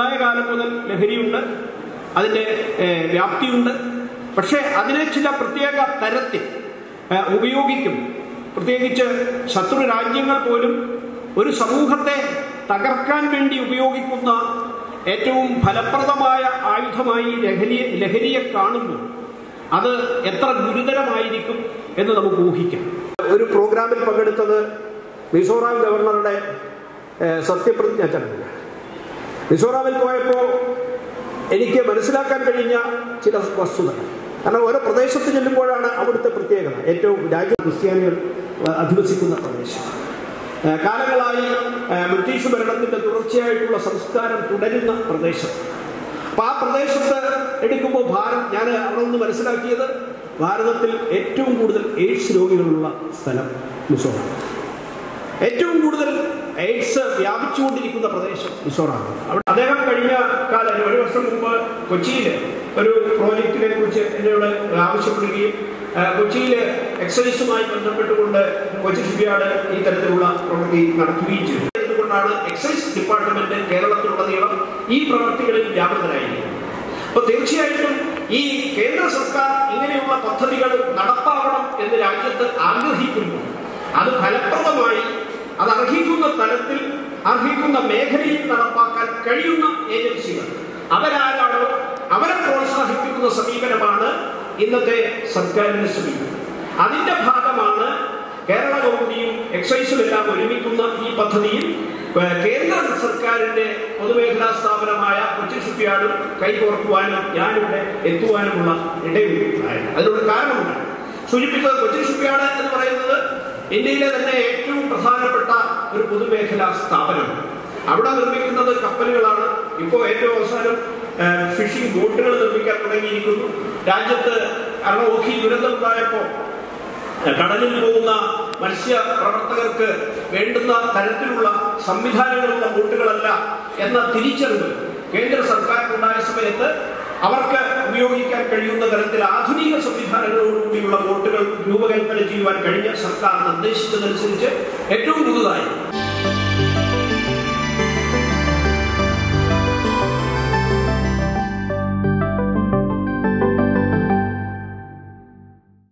ഉണ്ടായ കാലം മുതൽ ലഹരിയുണ്ട് അതിൻ്റെ ഏഹ്, വ്യാപ്തിയുണ്ട് പക്ഷേ അതിനെ ചില പ്രത്യേക തരത്തിൽ ഏഹ്, ഉപയോഗിക്കും പ്രത്യേകിച്ച് ശത്രു രാജ്യങ്ങൾ പോലും ഒരു സമൂഹത്തെ തകർക്കാൻ വേണ്ടി ഉപയോഗിക്കുന്ന ഏറ്റവും ഫലപ്രദമായ ആയുധമായി ലഹരിയെ ലഹരിയെ കാണുമ്പോൾ അത് എത്ര ഗുരുതരമായിരിക്കും എന്ന് നമുക്ക് ഊഹിക്കാം ഒരു പ്രോഗ്രാമിൽ പങ്കെടുത്തത് മിസോറാം ഗവർണറുടെ ഏഹ്, സത്യപ്രതിജ്ഞ ചടങ്ങ് മിസോറാമിൽ പോയപ്പോൾ എനിക്ക് മനസ്സിലാക്കാൻ കഴിഞ്ഞ ചില വസ്തുതകൾ കാരണം ഓരോ പ്രദേശത്ത് ചെല്ലുമ്പോഴാണ് അവിടുത്തെ പ്രത്യേകത ഏറ്റവും രാജ്യ ക്രിസ്ത്യാനികൾ ഏഹ്, അധിവസിക്കുന്ന പ്രദേശം ഏഹ്, കാലങ്ങളായി ഏഹ്, ബ്രിട്ടീഷ് ഭരണത്തിന്റെ തുടർച്ചയായിട്ടുള്ള സംസ്കാരം തുടരുന്ന പ്രദേശം അപ്പൊ ആ പ്രദേശത്ത് എടുക്കുമ്പോൾ ഭാരത് ഞാൻ അവിടെ നിന്ന് മനസ്സിലാക്കിയത് ഭാരതത്തിൽ ഏറ്റവും കൂടുതൽ എയ്ഡ്സ് രോഗികളുള്ള സ്ഥലം മിസോറാം ഏറ്റവും കൂടുതൽ എയ്ഡ്സ് വ്യാപിച്ചുകൊണ്ടിരിക്കുന്ന പ്രദേശം മിസോറാം അവിടെ അദ്ദേഹം കഴിഞ്ഞ കാലം ഒരു വർഷം മുമ്പ് കൊച്ചിയിൽ ഒരു പ്രോജക്റ്റിനെ കുറിച്ച് എന്നോട് ആവശ്യപ്പെടുകയും ആ, കൊച്ചിയിൽ എക്സൈസുമായി ബന്ധപ്പെട്ടുകൊണ്ട് കൊച്ചി ഷിപ്പ്യാർഡ് ഈ തരത്തിലുള്ള പ്രവൃത്തി നടത്തുകയും ചെയ്തു അതുകൊണ്ടാണ് എക്സൈസ് ഡിപ്പാർട്ട്മെന്റ് കേരളത്തിലുടനീളം ഈ പ്രവൃത്തികളിൽ വ്യാപൃതരായിരിക്കുന്നത് അപ്പൊ തീർച്ചയായിട്ടും ഈ കേന്ദ്ര സർക്കാർ ഇങ്ങനെയുള്ള പദ്ധതികൾ നടപ്പാവണം എന്ന് രാജ്യത്ത് ആഗ്രഹിക്കുന്നു അത് ഫലപ്രദമായി അത് അർഹിക്കുന്ന തലത്തിൽ അർഹിക്കുന്ന മേഖലയിൽ നടപ്പാക്കാൻ കഴിയുന്ന ഏജൻസികൾ അവരാരാണോ അവരെ പ്രോത്സാഹിപ്പിക്കുന്ന സമീപനമാണ് ഇന്നത്തെ സർക്കാരിന്റെ സമീപനം അതിന്റെ ഭാഗമാണ് കേരള ഗവൺമെന്റിയും എക്സൈസും എല്ലാം ഒരുമിക്കുന്ന ഈ പദ്ധതിയിൽ ഏഹ്, കേന്ദ്ര സർക്കാരിന്റെ പൊതുമേഖലാ സ്ഥാപനമായ കൊച്ചി ഷിപ്പ്യാർഡും കൈകോർക്കുവാനും ഞാനിവിടെ എത്തുവാനുമുള്ള ഇടയുണ്ടായത് അതിനുള്ള കാരണമുണ്ട് സൂചിപ്പിച്ചത് കൊച്ചി ഷിപ്പ്യാർഡ് എന്ന് പറയുന്നത് ഇന്ത്യയിലെ തന്നെ ഏറ്റവും പ്രധാനപ്പെട്ട ഒരു പൊതുമേഖലാ സ്ഥാപനമാണ് അവിടെ നിർമ്മിക്കുന്നത് കപ്പലുകളാണ് ഇപ്പോൾ ഏറ്റവും അവസാനം ഏഹ്, ഫിഷിംഗ് ബോട്ടുകൾ നിർമ്മിക്കാൻ തുടങ്ങിയിരിക്കുന്നു രാജ്യത്ത് കാരണം ഓഖി ദുരന്തമുണ്ടായപ്പോൾ കടലിൽ പോകുന്ന മത്സ്യ പ്രവർത്തകർക്ക് വേണ്ടുന്ന തരത്തിലുള്ള സംവിധാനങ്ങളുള്ള ബോട്ടുകളല്ല എന്ന തിരിച്ചറിവ് കേന്ദ്ര സർക്കാരിനുണ്ടായ സമയത്ത് അവർക്ക് ഉപയോഗിക്കാൻ കഴിയുന്ന തരത്തിൽ ആധുനിക സംവിധാനങ്ങളോടുകൂടിയുള്ള ബോട്ടുകൾ രൂപകൽപ്പന ചെയ്യുവാൻ കഴിഞ്ഞ സർക്കാർ നിർദ്ദേശിച്ചതനുസരിച്ച് ഏറ്റവും പുതുതായി